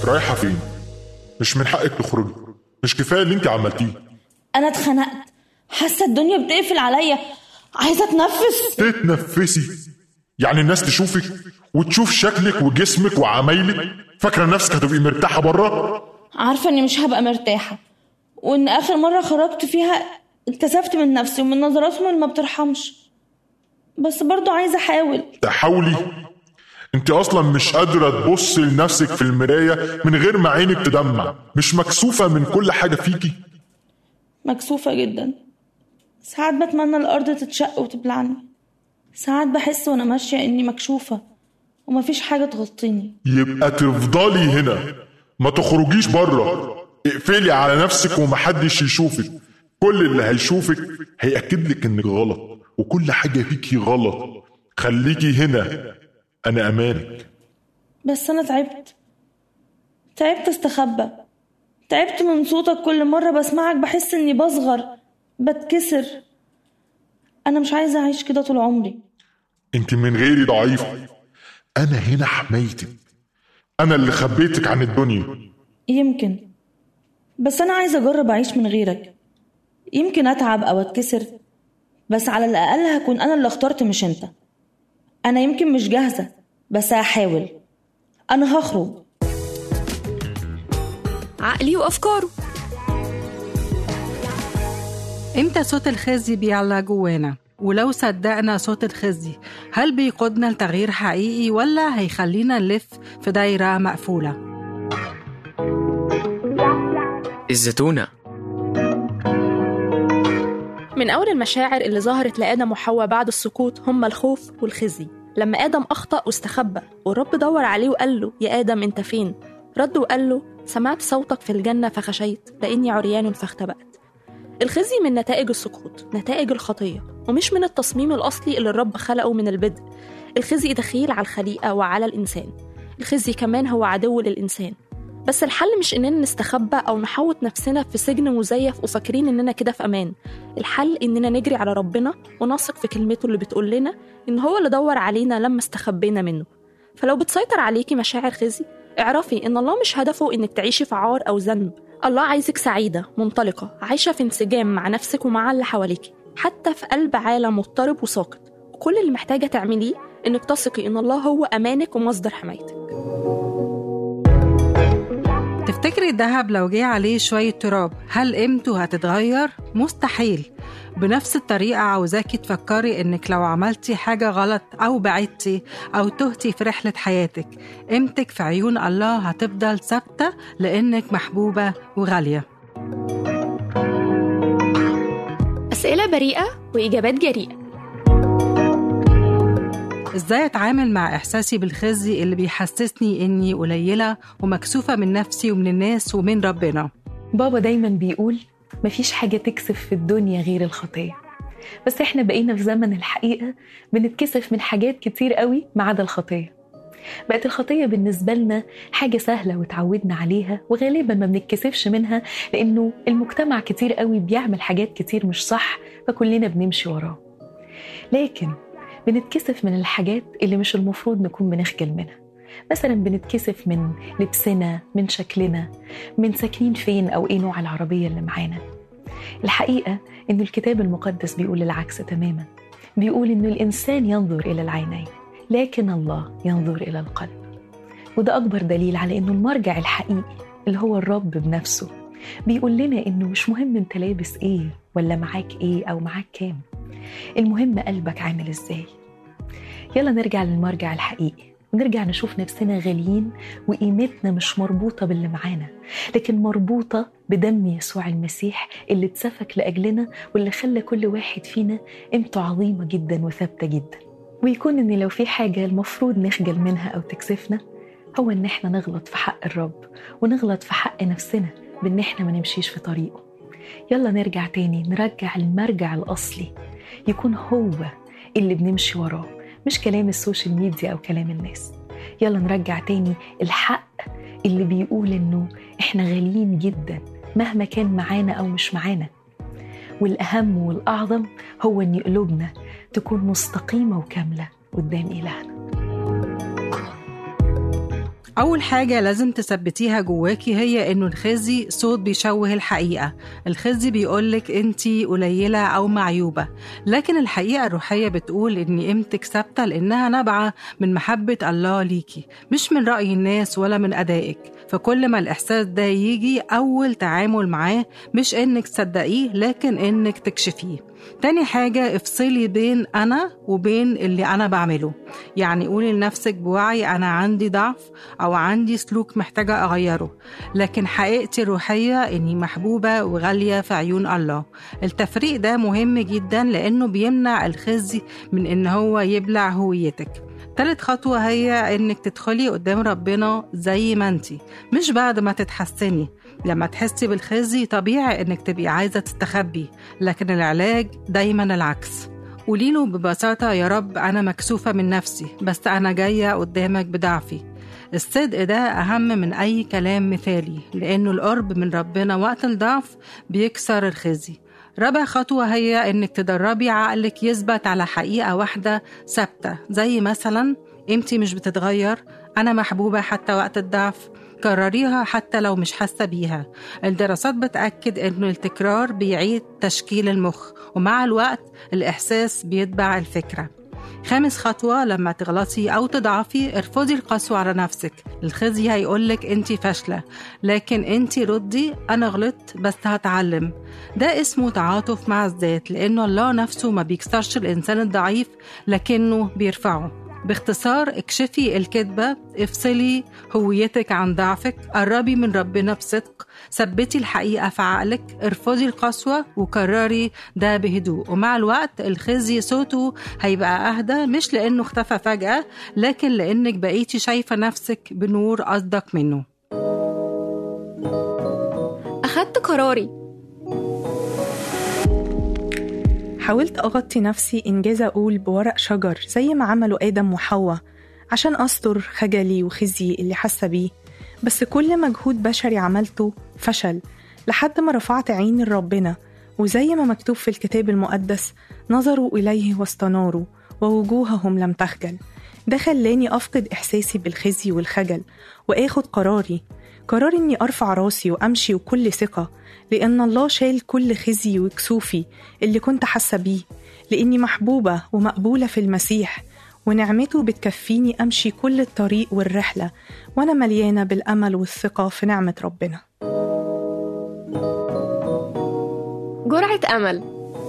رايحة فين؟ مش من حقك تخرجي مش كفاية اللي انت عملتيه انا اتخنقت حاسه الدنيا بتقفل عليا عايزه اتنفس تتنفسي يعني الناس تشوفك وتشوف شكلك وجسمك وعمايلك فاكرة نفسك هتبقي مرتاحة بره؟ عارفه اني مش هبقى مرتاحه وان اخر مره خرجت فيها اتكسفت من نفسي ومن نظراتهم اللي ما بترحمش بس برضو عايزه احاول تحاولي انت اصلا مش قادرة تبصي لنفسك في المراية من غير ما عينك تدمع مش مكسوفة من كل حاجة فيكي مكسوفه جدا ساعات بتمنى الارض تتشق وتبلعني ساعات بحس وانا ماشيه اني مكشوفه ومفيش حاجه تغطيني يبقى تفضلي هنا ما تخرجيش بره اقفلي على نفسك ومحدش يشوفك كل اللي هيشوفك هيأكد لك انك غلط وكل حاجة فيكي غلط خليكي هنا انا امانك بس انا تعبت تعبت استخبى تعبت من صوتك كل مرة بسمعك بحس اني بصغر بتكسر انا مش عايزة اعيش كده طول عمري انت من غيري ضعيفة انا هنا حمايتك انا اللي خبيتك عن الدنيا يمكن بس انا عايزة اجرب اعيش من غيرك يمكن اتعب او اتكسر بس على الاقل هكون انا اللي اخترت مش انت انا يمكن مش جاهزة بس هحاول انا هخرج عقلي وأفكاره امتى صوت الخزي بيعلى جوانا ولو صدقنا صوت الخزي هل بيقودنا لتغيير حقيقي ولا هيخلينا نلف في دايرة مقفولة الزتونة من أول المشاعر اللي ظهرت لآدم وحواء بعد السقوط هما الخوف والخزي لما آدم أخطأ واستخبى والرب دور عليه وقال له يا آدم أنت فين؟ رد وقال له سمعت صوتك في الجنة فخشيت لأني عريان فاختبأت الخزي من نتائج السقوط نتائج الخطية ومش من التصميم الأصلي اللي الرب خلقه من البدء الخزي دخيل على الخليقة وعلى الإنسان الخزي كمان هو عدو للإنسان بس الحل مش إننا نستخبى أو نحوط نفسنا في سجن مزيف وفاكرين إننا كده في أمان الحل إننا نجري على ربنا ونثق في كلمته اللي بتقول لنا إن هو اللي دور علينا لما استخبينا منه فلو بتسيطر عليكي مشاعر خزي اعرفي إن الله مش هدفه إنك تعيشي في عار أو ذنب الله عايزك سعيدة منطلقة عايشة في انسجام مع نفسك ومع اللي حواليكي حتى في قلب عالم مضطرب وساقط وكل اللي محتاجة تعمليه إنك تثقي إن الله هو أمانك ومصدر حمايتك تفتكري الذهب لو جه عليه شوية تراب هل قيمته هتتغير؟ مستحيل بنفس الطريقة عاوزاكي تفكري إنك لو عملتي حاجة غلط أو بعدتي أو تهتي في رحلة حياتك قيمتك في عيون الله هتفضل ثابتة لأنك محبوبة وغالية أسئلة بريئة وإجابات جريئة ازاي اتعامل مع احساسي بالخزي اللي بيحسسني اني قليله ومكسوفه من نفسي ومن الناس ومن ربنا بابا دايما بيقول مفيش حاجة تكسف في الدنيا غير الخطية بس احنا بقينا في زمن الحقيقة بنتكسف من حاجات كتير قوي ما عدا الخطية بقت الخطية بالنسبة لنا حاجة سهلة وتعودنا عليها وغالبا ما بنتكسفش منها لأنه المجتمع كتير قوي بيعمل حاجات كتير مش صح فكلنا بنمشي وراه لكن بنتكسف من الحاجات اللي مش المفروض نكون بنخجل منها مثلا بنتكسف من لبسنا من شكلنا من ساكنين فين او ايه نوع العربيه اللي معانا الحقيقه ان الكتاب المقدس بيقول العكس تماما بيقول ان الانسان ينظر الى العينين لكن الله ينظر الى القلب وده اكبر دليل على انه المرجع الحقيقي اللي هو الرب بنفسه بيقول لنا انه مش مهم انت لابس ايه ولا معاك ايه او معاك كام المهم قلبك عامل ازاي يلا نرجع للمرجع الحقيقي ونرجع نشوف نفسنا غاليين وقيمتنا مش مربوطة باللي معانا لكن مربوطة بدم يسوع المسيح اللي اتسفك لأجلنا واللي خلى كل واحد فينا قيمته عظيمة جدا وثابتة جدا ويكون إن لو في حاجة المفروض نخجل منها أو تكسفنا هو إن إحنا نغلط في حق الرب ونغلط في حق نفسنا بإن إحنا ما نمشيش في طريقه يلا نرجع تاني نرجع المرجع الأصلي يكون هو اللي بنمشي وراه مش كلام السوشيال ميديا أو كلام الناس يلا نرجع تاني الحق اللي بيقول إنه إحنا غاليين جدا مهما كان معانا أو مش معانا والأهم والأعظم هو إن قلوبنا تكون مستقيمة وكاملة قدام إلهنا أول حاجة لازم تثبتيها جواكي هي إنه الخزي صوت بيشوه الحقيقة الخزي بيقولك أنتي قليلة أو معيوبة لكن الحقيقة الروحية بتقول إن قيمتك ثابتة لأنها نابعة من محبة الله ليكي مش من رأي الناس ولا من أدائك فكل ما الإحساس ده يجي أول تعامل معاه مش إنك تصدقيه لكن إنك تكشفيه تاني حاجة افصلي بين أنا وبين اللي أنا بعمله يعني قولي لنفسك بوعي أنا عندي ضعف أو عندي سلوك محتاجة أغيره لكن حقيقتي الروحية إني محبوبة وغالية في عيون الله التفريق ده مهم جدا لأنه بيمنع الخزي من إن هو يبلع هويتك تالت خطوة هي إنك تدخلي قدام ربنا زي ما انتي مش بعد ما تتحسني لما تحسي بالخزي طبيعي إنك تبقي عايزة تستخبي لكن العلاج دايما العكس قوليله ببساطة يا رب أنا مكسوفة من نفسي بس أنا جاية قدامك بضعفي الصدق ده أهم من أي كلام مثالي لأنه القرب من ربنا وقت الضعف بيكسر الخزي رابع خطوة هي إنك تدربي عقلك يثبت على حقيقة واحدة ثابتة زي مثلا قيمتي مش بتتغير أنا محبوبة حتى وقت الضعف كرريها حتى لو مش حاسة بيها الدراسات بتأكد إنه التكرار بيعيد تشكيل المخ ومع الوقت الإحساس بيتبع الفكرة خامس خطوة لما تغلطي أو تضعفي ارفضي القسوة على نفسك الخزي هيقولك انت فاشلة لكن انت ردي أنا غلطت بس هتعلم ده اسمه تعاطف مع الذات لأنه الله نفسه ما بيكسرش الإنسان الضعيف لكنه بيرفعه باختصار اكشفي الكذبة افصلي هويتك عن ضعفك قربي من ربنا بصدق ثبتي الحقيقة في عقلك ارفضي القسوة وكرري ده بهدوء ومع الوقت الخزي صوته هيبقى أهدى مش لأنه اختفى فجأة لكن لأنك بقيتي شايفة نفسك بنور قصدك منه أخدت قراري حاولت أغطي نفسي إنجاز أقول بورق شجر زي ما عملوا آدم وحواء عشان أستر خجلي وخزي اللي حاسة بيه بس كل مجهود بشري عملته فشل لحد ما رفعت عيني لربنا وزي ما مكتوب في الكتاب المقدس نظروا إليه واستناروا ووجوههم لم تخجل ده خلاني أفقد إحساسي بالخزي والخجل وآخد قراري قرار إني أرفع راسي وأمشي وكل ثقة لأن الله شال كل خزي وكسوفي اللي كنت حاسة بيه لأني محبوبة ومقبولة في المسيح ونعمته بتكفيني أمشي كل الطريق والرحلة وأنا مليانة بالأمل والثقة في نعمة ربنا جرعة أمل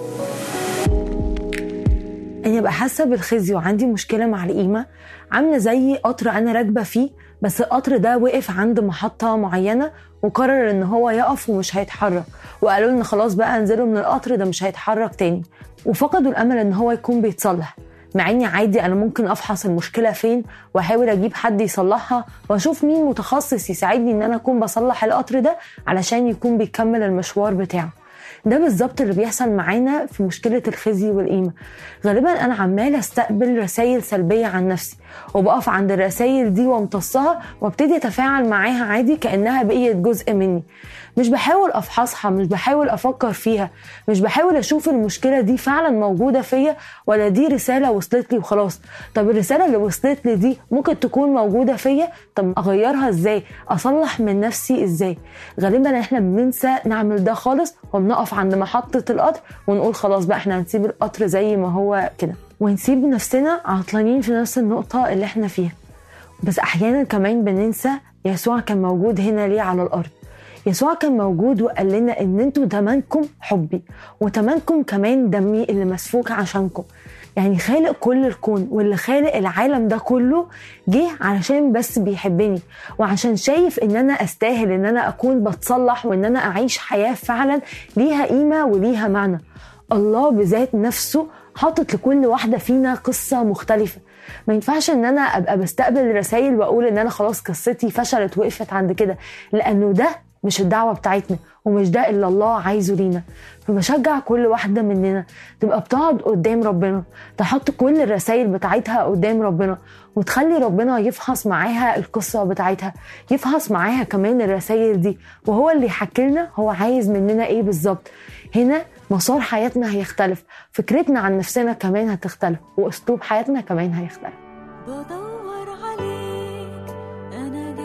اني ابقى حاسه بالخزي وعندي مشكله مع القيمه عامله زي قطر انا راكبه فيه بس القطر ده وقف عند محطه معينه وقرر ان هو يقف ومش هيتحرك وقالوا لنا خلاص بقى انزلوا من القطر ده مش هيتحرك تاني وفقدوا الامل ان هو يكون بيتصلح مع اني عادي انا ممكن افحص المشكله فين واحاول اجيب حد يصلحها واشوف مين متخصص يساعدني ان انا اكون بصلح القطر ده علشان يكون بيكمل المشوار بتاعه ده بالظبط اللي بيحصل معانا في مشكلة الخزي والقيمة غالبا أنا عمالة استقبل رسائل سلبية عن نفسي وبقف عند الرسائل دي وامتصها وابتدي أتفاعل معاها عادي كأنها بقيت جزء مني مش بحاول أفحصها مش بحاول أفكر فيها مش بحاول أشوف المشكلة دي فعلا موجودة فيا ولا دي رسالة وصلت لي وخلاص طب الرسالة اللي وصلت لي دي ممكن تكون موجودة فيا طب أغيرها إزاي أصلح من نفسي إزاي غالبا إحنا بننسى نعمل ده خالص وبنقف عند محطة القطر ونقول خلاص بقى إحنا هنسيب القطر زي ما هو كده ونسيب نفسنا عطلانين في نفس النقطة اللي إحنا فيها بس أحيانا كمان بننسى يسوع كان موجود هنا ليه على الأرض يسوع كان موجود وقال لنا ان انتوا تمنكم حبي وتمنكم كمان دمي اللي مسفوك عشانكم يعني خالق كل الكون واللي خالق العالم ده كله جه علشان بس بيحبني وعشان شايف ان انا استاهل ان انا اكون بتصلح وان انا اعيش حياه فعلا ليها قيمه وليها معنى الله بذات نفسه حاطط لكل واحده فينا قصه مختلفه ما ينفعش ان انا ابقى بستقبل رسائل واقول ان انا خلاص قصتي فشلت وقفت عند كده لانه ده مش الدعوة بتاعتنا ومش ده اللي الله عايزه لينا فبشجع كل واحدة مننا تبقى بتقعد قدام ربنا تحط كل الرسائل بتاعتها قدام ربنا وتخلي ربنا يفحص معاها القصة بتاعتها يفحص معاها كمان الرسائل دي وهو اللي يحكي لنا هو عايز مننا ايه بالظبط هنا مسار حياتنا هيختلف فكرتنا عن نفسنا كمان هتختلف واسلوب حياتنا كمان هيختلف بدور عليك أنا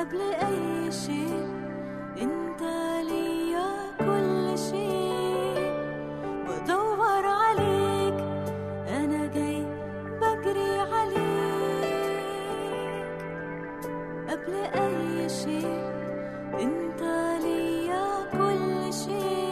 قبل أي شيء أنت ليا كل شيء بدور عليك أنا جاي بجري عليك قبل أي شيء أنت ليا كل شيء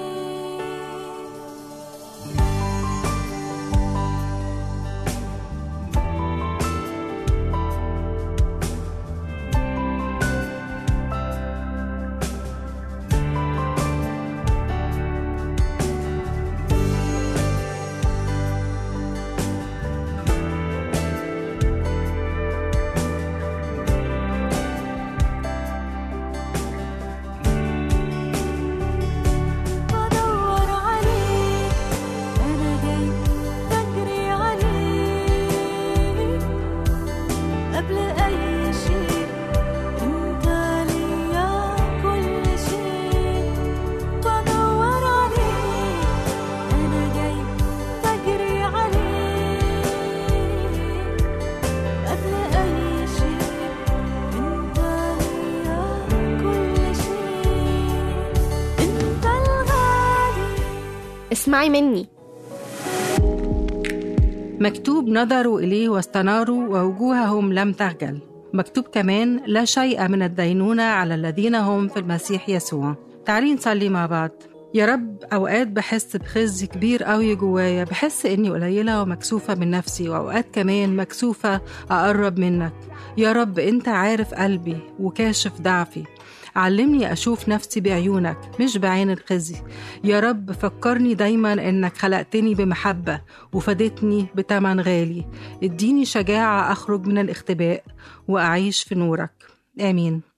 بدور عليك أنا جاي بجري عليك قبل أي شيء أنت ليا كل شيء بدور عليك أنا جاي بجري عليك قبل أي شيء أنت ليا كل شيء أنت الغالي اسمعي مني مكتوب نظروا إليه واستناروا ووجوههم لم تخجل مكتوب كمان لا شيء من الدينونة على الذين هم في المسيح يسوع تعالي نصلي مع بعض يا رب أوقات بحس بخزي كبير قوي جوايا بحس إني قليلة ومكسوفة من نفسي وأوقات كمان مكسوفة أقرب منك يا رب أنت عارف قلبي وكاشف ضعفي علمني أشوف نفسي بعيونك مش بعين الخزي يا رب فكرني دايما إنك خلقتني بمحبة وفدتني بتمن غالي اديني شجاعة أخرج من الاختباء وأعيش في نورك آمين